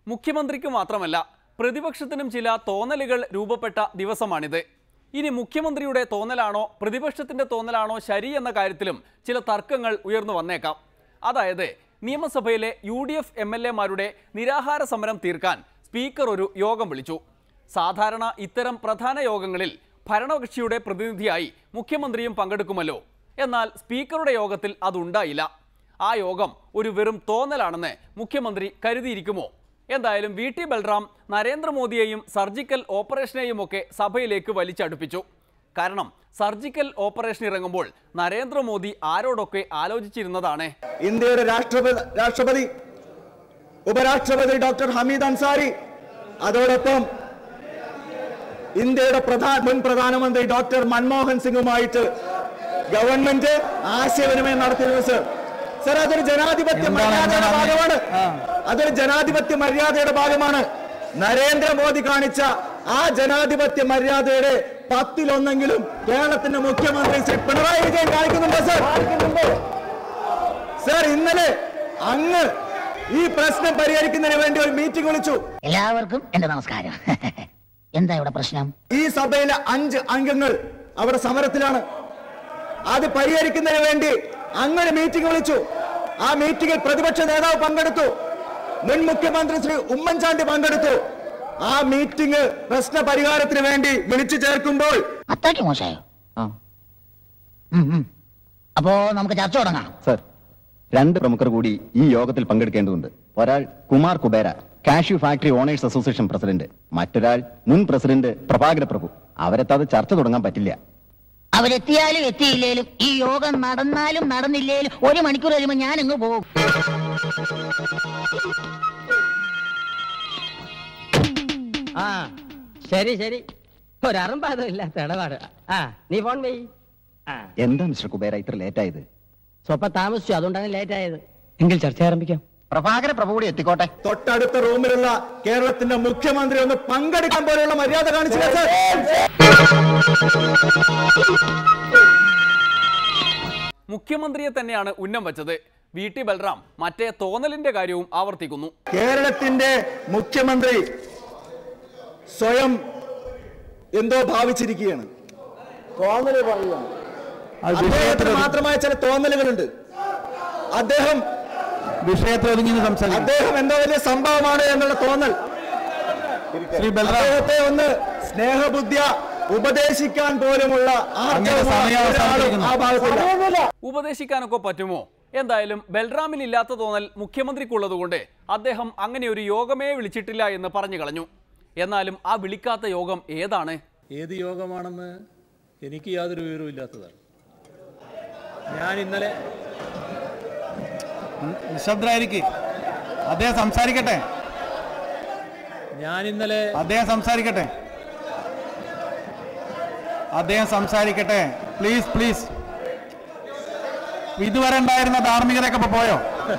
മുഖ്യമന്ത്രിക്ക് മാത്രമല്ല പ്രതിപക്ഷത്തിനും ചില തോന്നലുകൾ രൂപപ്പെട്ട ദിവസമാണിത് ഇനി മുഖ്യമന്ത്രിയുടെ തോന്നലാണോ പ്രതിപക്ഷത്തിന്റെ തോന്നലാണോ ശരി എന്ന കാര്യത്തിലും ചില തർക്കങ്ങൾ ഉയർന്നു വന്നേക്കാം അതായത് നിയമസഭയിലെ U D F M L എമാരുടെ നിരാഹാര സമരം തീർക്കാൻ സ്പീക്കർ ഒരു യോഗം വിളിച്ചു സാധാരണ ഇത്തരം പ്രധാന യോഗങ്ങളിൽ ഭരണകക്ഷിയുടെ പ്രതിനിധിയായി മുഖ്യമന്ത്രിയും പങ്കെടുക്കുമല്ലോ എന്നാൽ സ്പീക്കറുടെ യോഗത്തിൽ അതുണ്ടായില്ല ആ യോഗം ഒരു വെറും തോന്നലാണെന്ന് മുഖ്യമന്ത്രി കരുതിയിരിക്കുമോ എന്തായാലും വി ടി ബൽറാം നരേന്ദ്രമോദിയെയും സർജിക്കൽ ഓപ്പറേഷനെയും ഒക്കെ സഭയിലേക്ക് വലിച്ചടുപ്പിച്ചു കാരണം സർജിക്കൽ ഓപ്പറേഷൻ ഇറങ്ങുമ്പോൾ നരേന്ദ്രമോദി ആരോടൊക്കെ ആലോചിച്ചിരുന്നതാണ് ഇന്ത്യയുടെ രാഷ്ട്രപതി രാഷ്ട്രപതി ഉപരാഷ്ട്രപതി ഡോക്ടർ ഹമീദ് അൻസാരി അതോടൊപ്പം ഇന്ത്യയുടെ പ്രധാന മുൻ പ്രധാനമന്ത്രി ഡോക്ടർ മൻമോഹൻ സിംഗുമായിട്ട് ഗവൺമെന്റ് ആശയവിനിമയം നടത്തിയിരുന്നു സർ സർ അതൊരു ജനാധിപത്യ മര്യാദയുടെ ഭാഗമാണ് അതൊരു ജനാധിപത്യ മര്യാദയുടെ ഭാഗമാണ് നരേന്ദ്രമോദി കാണിച്ച ആ ജനാധിപത്യ മര്യാദയുടെ പത്തിലൊന്നെങ്കിലും കേരളത്തിന്റെ മുഖ്യമന്ത്രി ശ്രീ പിണറായി വിജയൻ കാണിക്കുന്നുണ്ടോ സർ സർ ഇന്നലെ അങ്ങ് ഈ പ്രശ്നം പരിഹരിക്കുന്നതിന് വേണ്ടി ഒരു മീറ്റിംഗ് വിളിച്ചു എല്ലാവർക്കും എന്റെ നമസ്കാരം എന്താ ഇവിടെ പ്രശ്നം ഈ സഭയിലെ അഞ്ച് അംഗങ്ങൾ അവിടെ സമരത്തിലാണ് അത് പരിഹരിക്കുന്നതിന് വേണ്ടി അങ്ങനെ മീറ്റിംഗ് വിളിച്ചു ആ മീറ്റിംഗിൽ പ്രതിപക്ഷ നേതാവ് പങ്കെടുത്തു മുൻ മുഖ്യമന്ത്രി ശ്രീ ഉമ്മൻചാണ്ടി പങ്കെടുത്തു ആ മീറ്റിംഗ് പ്രശ്ന പരിഹാരത്തിന് വേണ്ടി വിളിച്ചു ചേർക്കുമ്പോൾ അത്രയ്ക്ക് മോശമായോ ഉം, ഉം. അപ്പോ നമുക്ക് ചർച്ച തുടങ്ങാം സർ രണ്ട് പ്രമുഖർ കൂടി ഈ യോഗത്തിൽ പങ്കെടുക്കേണ്ടതുണ്ട് ഒരാൾ Kumar Kubera cashew factory owners association president മറ്റൊരാൾ മുൻ പ്രസിഡന്റ് പ്രഭാകര പ്രഭു അവരെത്താതെ ചർച്ച തുടങ്ങാൻ പറ്റില്ല അവരെത്തിയാലും എത്തിയില്ലേലും ഈ യോഗം നടന്നാലും നടന്നില്ലേലും ഒരു മണിക്കൂർ കഴിയുമ്പോൾ ഞാൻ അങ്ങ് പോകും ആ ശരി ശരി ഒരറമ്പാതം ഇല്ലാത്ത ഇടപാട് ആ നീ ഫോൺ വെയ് ആ എന്താ മിസ്റ്റർ കുബേര ഇത്ര ലേറ്റ് ആയത് സ്വപ്പം താമസിച്ചു അതുകൊണ്ടാണ് ലേറ്റ് ആയത് എങ്കിൽ ചർച്ച ആരംഭിക്കാം പ്രഭാകര പ്രഭു കൂടി എത്തിക്കോട്ടെ തൊട്ടടുത്ത റൂമിലുള്ള കേരളത്തിന്റെ മുഖ്യമന്ത്രി ഒന്ന് പങ്കെടുക്കാൻ പോലെയുള്ള മര്യാദ കാണിച്ചില്ല സർ മുഖ്യമന്ത്രിയെ തന്നെയാണ് ഉന്നം വച്ചത് വി ടി ബൽറാം മറ്റേ തോന്നലിന്റെ കാര്യവും ആവർത്തിക്കുന്നു കേരളത്തിന്റെ മുഖ്യമന്ത്രി സ്വയം എന്തോ ഭാവിച്ചിരിക്കുകയാണ് തോന്നല് പറയുകയാണ് അദ്ദേഹത്തിന് മാത്രമായ ചില തോന്നലുകളുണ്ട് അദ്ദേഹം വിഷയത്തിൽ ഒതുങ്ങി സംസാരിക്കും അദ്ദേഹം എന്തോ വലിയ സംഭവമാണ് എന്നുള്ള തോന്നൽ ശ്രീ ബൽറാം അദ്ദേഹത്തെ ഒന്ന് സ്നേഹബുദ്ധ്യ ഉപദേശിക്കാൻ പോലുമുള്ള ആർജവമുള്ള സമയം ഒരാളും അവസാനിച്ചിരിക്കുന്നു. ആ ഭാഗത്തില്ല ഉപദേശിക്കാനൊക്കെ പറ്റുമോ എന്തായാലും ബൽറാമിൽ ഇല്ലാത്ത തോന്നൽ മുഖ്യമന്ത്രിക്കുള്ളതുകൊണ്ട് അദ്ദേഹം അങ്ങനെ ഒരു യോഗമേ വിളിച്ചിട്ടില്ല എന്ന് പറഞ്ഞു കളഞ്ഞു എന്നാലും ആ വിളിക്കാത്ത യോഗം ഏതാണ് ഏത് യോഗമാണെന്ന് എനിക്ക് യാതൊരു വിവരവും ഇല്ലാത്തതാണ് ഞാൻ ഇന്നലെ നിശബ്ദരായിരിക്കും അദ്ദേഹം സംസാരിക്കട്ടെ ഞാൻ ഇന്നലെ അദ്ദേഹം സംസാരിക്കട്ടെ അദ്ദേഹം സംസാരിക്കട്ടെ പ്ലീസ് പ്ലീസ് ഇതുവരെ ഉണ്ടായിരുന്ന ധാർമ്മികതയൊക്കെ ഇപ്പൊ പോയോ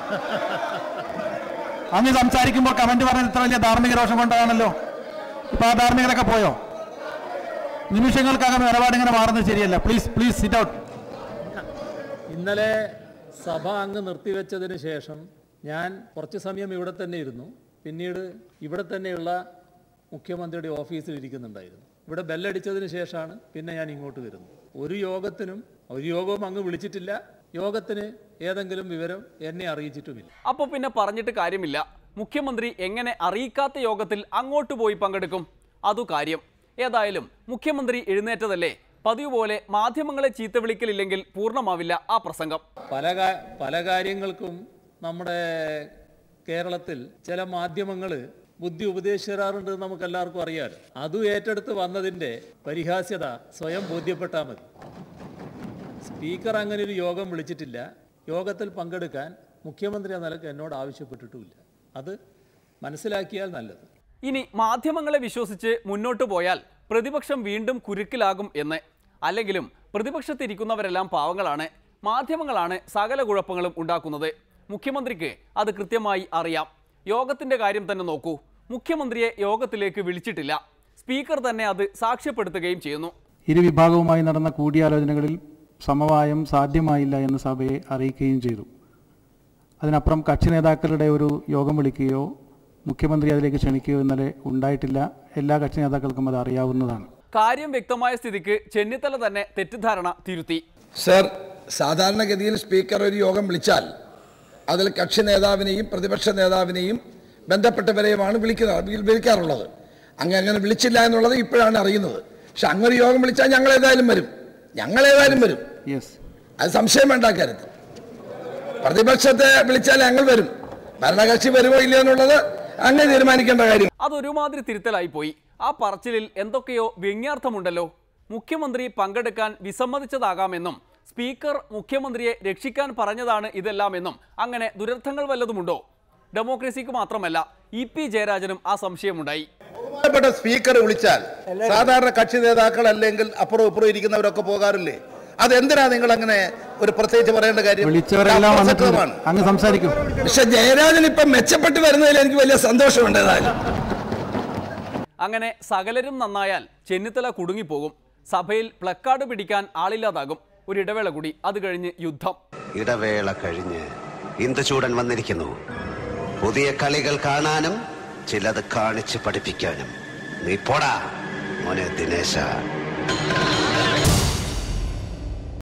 അങ്ങ് സംസാരിക്കുമ്പോൾ കമന്റ് പറഞ്ഞത് ഇത്ര വലിയ ധാർമ്മിക രോഷം കൊണ്ടാണല്ലോ ഇപ്പൊ ആ ധാർമ്മികതയൊക്കെ പോയോ നിമിഷങ്ങൾക്കകം നിലപാട് ഇങ്ങനെ മാറുന്നത് ശരിയല്ല പ്ലീസ് പ്ലീസ് സിറ്റ് ഔട്ട് ഇന്നലെ സഭ അങ്ങ് നിർത്തിവെച്ചതിന് ശേഷം ഞാൻ കുറച്ച് സമയം ഇവിടെ തന്നെ ഇരുന്നു പിന്നീട് ഇവിടെ തന്നെയുള്ള മുഖ്യമന്ത്രിയുടെ ഓഫീസിൽ ഇരിക്കുന്നുണ്ടായിരുന്നു ഇവിടെ ബെല്ലടിച്ചതിന് ശേഷമാണ് പിന്നെ ഞാൻ ഇങ്ങോട്ട് വരുന്നത് ഒരു യോഗത്തിനും ഒരു യോഗവും അങ്ങ് വിളിച്ചിട്ടില്ല യോഗത്തിന് ഏതെങ്കിലും വിവരം എന്നെ അറിയിച്ചിട്ടുമില്ല അപ്പൊ പിന്നെ പറഞ്ഞിട്ട് കാര്യമില്ല മുഖ്യമന്ത്രി എങ്ങനെ അറിയിക്കാത്ത യോഗത്തിൽ അങ്ങോട്ട് പോയി പങ്കെടുക്കും അതു കാര്യം ഏതായാലും മുഖ്യമന്ത്രി എഴുന്നേറ്റതല്ലേ പതിവ് പോലെ മാധ്യമങ്ങളെ ചീത്ത വിളിക്കലില്ലെങ്കിൽ പൂർണ്ണമാവില്ല ആ പ്രസംഗം പല കാ- പല കാര്യങ്ങൾക്കും നമ്മുടെ കേരളത്തിൽ ചില മാധ്യമങ്ങൾ ബുദ്ധി ഉപദേശിക്കാറുണ്ട് എന്ന് നമുക്ക് എല്ലാവർക്കും അറിയാലോ അതും ഏറ്റെടുത്ത് വന്നതിൻ്റെ പരിഹാസ്യത സ്വയം ബോധ്യപ്പെട്ടാൽ മതി സ്പീക്കർ അങ്ങനെ ഒരു യോഗം വിളിച്ചിട്ടില്ല യോഗത്തിൽ പങ്കെടുക്കാൻ മുഖ്യമന്ത്രി എന്ന നിലക്ക് എന്നോട് ആവശ്യപ്പെട്ടിട്ടുമില്ല അത് മനസ്സിലാക്കിയാൽ നല്ലത് ഇനി മാധ്യമങ്ങളെ വിശ്വസിച്ച് മുന്നോട്ടു പോയാൽ പ്രതിപക്ഷം വീണ്ടും കുരുക്കിലാകും എന്ന് അല്ലെങ്കിലും പ്രതിപക്ഷത്തിരിക്കുന്നവരെല്ലാം പാവങ്ങളാണ് മാധ്യമങ്ങളാണ് സകല കുഴപ്പങ്ങളും ഉണ്ടാക്കുന്നത് മുഖ്യമന്ത്രിക്ക് അത് കൃത്യമായി അറിയാം യോഗത്തിന്റെ കാര്യം തന്നെ നോക്കൂ മുഖ്യമന്ത്രിയെ യോഗത്തിലേക്ക് വിളിച്ചിട്ടില്ല സ്പീക്കർ തന്നെ അത് സാക്ഷ്യപ്പെടുത്തുകയും ചെയ്യുന്നു ഇരു വിഭാഗവുമായി നടന്ന കൂടിയാലോചനകളിൽ സമവായം സാധ്യമായില്ല എന്ന് സഭയെ അറിയിക്കുകയും ചെയ്തു അതിനപ്പുറം കക്ഷി നേതാക്കളുടെ ഒരു യോഗം വിളിക്കുകയോ മുഖ്യമന്ത്രി അതിലേക്ക് ക്ഷണിക്കുകയോ ഇന്നലെ ഉണ്ടായിട്ടില്ല എല്ലാ കക്ഷി നേതാക്കൾക്കും അത് അറിയാവുന്നതാണ് കാര്യം വ്യക്തമായ സ്ഥിതിക്ക് ചെന്നിത്തല തന്നെ തെറ്റിദ്ധാരണ തിരുത്തി സർ സാധാരണഗതിയിൽ സ്പീക്കർ ഒരു യോഗം വിളിച്ചാൽ അതിൽ കക്ഷി നേതാവിനെയും പ്രതിപക്ഷ നേതാവിനെയും ബന്ധപ്പെട്ടവരെയുമാണ് വിളിക്കുന്നത് വിളി- വിളിക്കാറുള്ളത് അങ്ങ് അങ്ങനെ വിളിച്ചില്ല എന്നുള്ളത് ഇപ്പോഴാണ് അറിയുന്നത് പക്ഷെ അങ്ങനെ ഒരു യോഗം വിളിച്ചാൽ ഞങ്ങൾ ഏതായാലും വരും ഞങ്ങൾ ഏതായാലും വരും യെസ് അത് സംശയം വേണ്ട കാര്യത്തിൽ പ്രതിപക്ഷത്തെ വിളിച്ചാൽ ഞങ്ങൾ വരും ഭരണകക്ഷി വരുമോ ഇല്ലയോ എന്നുള്ളത് അങ്ങനെ തീരുമാനിക്കേണ്ട കാര്യം അതൊരുമാതിരി തിരുത്തലായി പോയി ആ പറച്ചിലിൽ എന്തൊക്കെയോ വ്യംഗ്യാർത്ഥമുണ്ടല്ലോ മുഖ്യമന്ത്രി പങ്കെടുക്കാൻ വിസമ്മതിച്ചതാകാമെന്നും സ്പീക്കർ മുഖ്യമന്ത്രിയെ രക്ഷിക്കാൻ പറഞ്ഞതാണ് ഇതെല്ലാമെന്നും അങ്ങനെ ദുരർത്ഥങ്ങൾ വല്ലതുമുണ്ടോ ഡെമോക്രസിക്ക് മാത്രമല്ല ഇ പി ജയരാജനും ആ സംശയമുണ്ടായി ബഹുമാനപ്പെട്ട സ്പീക്കർ വിളിച്ചാൽ സാധാരണ കക്ഷി നേതാക്കൾ അല്ലെങ്കിൽ അപ്പുറം ഇപ്പുറം ഇരിക്കുന്നവരൊക്കെ പോകാറില്ലേ അതെന്തിനാ നിങ്ങൾ അങ്ങനെ ഒരു പ്രത്യേകിച്ച് പറയേണ്ട കാര്യം വിളിച്ചവരെല്ലാം വന്നിട്ടുണ്ട് അപ്രസക്തമാണ്. അങ്ങ് സംസാരിക്കും പക്ഷെ ജയരാജൻ ഇപ്പം മെച്ചപ്പെട്ട് വരുന്നതിൽ എനിക്ക് വലിയ സന്തോഷമുണ്ട് ഏതായാലും അങ്ങനെ സകലരും നന്നായാൽ ചെന്നിത്തല കുടുങ്ങിപ്പോകും സഭയിൽ പ്ലക്കാർഡ് പിടിക്കാൻ ആളില്ലാതാകും ഒരു ഇടവേള കൂടി അത് കഴിഞ്ഞ് യുദ്ധം ഇടവേള കഴിഞ്ഞ് ഇന്ദുചൂടൻ വന്നിരിക്കുന്നു പുതിയ കളികൾ കാണാനും ചിലത് കാണിച്ച് പഠിപ്പിക്കാനും നീ പോടാ മോനെ ദിനേശ